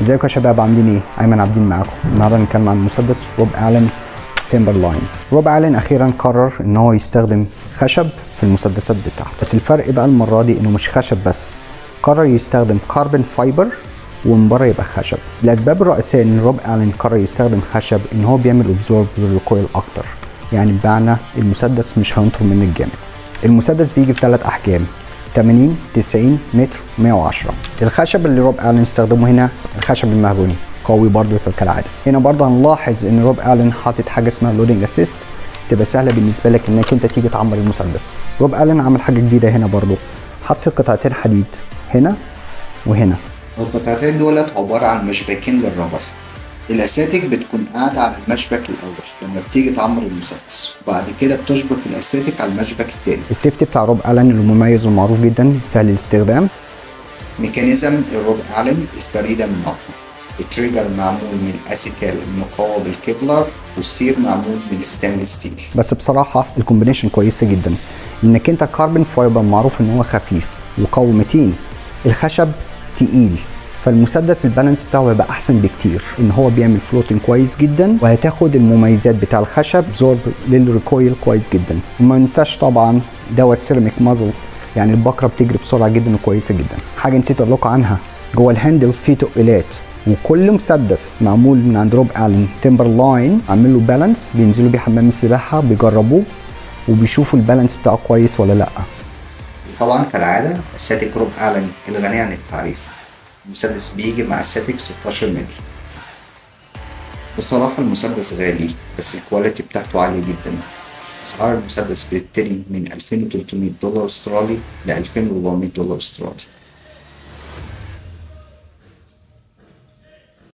ازيكم يا شباب عاملين ايه؟ ايمن عابدين معاكم النهارده هنتكلم عن مسدس روب الن تيمبر لاين روب الن اخيرا قرر ان هو يستخدم خشب في المسدسات بتاعته بس الفرق بقى المره دي انه مش خشب بس قرر يستخدم كاربون فايبر ومن بره يبقى خشب الاسباب الرئيسيه ان روب الن قرر يستخدم خشب ان هو بيعمل ابزورب للريكويل اكتر يعني بمعنى المسدس مش هينطر منك جامد المسدس بيجي في ثلاث احجام 80 90 متر 110 الخشب اللي روب الن استخدمه هنا الخشب المهبوني قوي برضه كالعاده هنا برضه هنلاحظ ان روب الن حاطط حاجه اسمها لودنج اسيست تبقى سهله بالنسبه لك انك انت تيجي تعمر المسدس روب الن عمل حاجه جديده هنا برضه حط قطعتين حديد هنا وهنا القطعتين دولت عبارة عن مشبكين للربر الأساتك بتكون قاعدة على المشبك الأول لما بتيجي تعمر المسدس وبعد كده بتشبك الأساتك على المشبك التاني السيفتي بتاع روب الن اللي مميز ومعروف جدا سهل الاستخدام ميكانيزم الروب ألن الفريدة من نوعها التريجر معمول من الأسيتال المقوى بالكيفلر والسير معمول من الستانلس ستيل بس بصراحه الكومبينيشن كويسه جدا انك انت كاربون فايبر معروف ان هو خفيف وقوي متين الخشب تقيل فالمسدس البالانس بتاعه هيبقى احسن بكتير ان هو بيعمل فلوتنج كويس جدا وهتاخد المميزات بتاع الخشب زورب للريكويل كويس جدا وما ننساش طبعا دوت سيراميك مازل يعني البكره بتجري بسرعه جدا وكويسه جدا حاجه نسيت اقول لكم عنها جوه الهاندل فيه تقلات وكل مسدس معمول من عند روب الن تمبر لاين عامل له بالانس بينزلوا بيه حمام السباحه بيجربوه وبيشوفوا البالانس بتاعه كويس ولا لا طبعا كالعادة أساتك روب ألن الغنية عن التعريف المسدس بيجي مع أساتك 16 مللي بصراحة المسدس غالي بس الكواليتي بتاعته عالية جدا أسعار المسدس بتبتدي من 2300 دولار أسترالي ل 2400 دولار أسترالي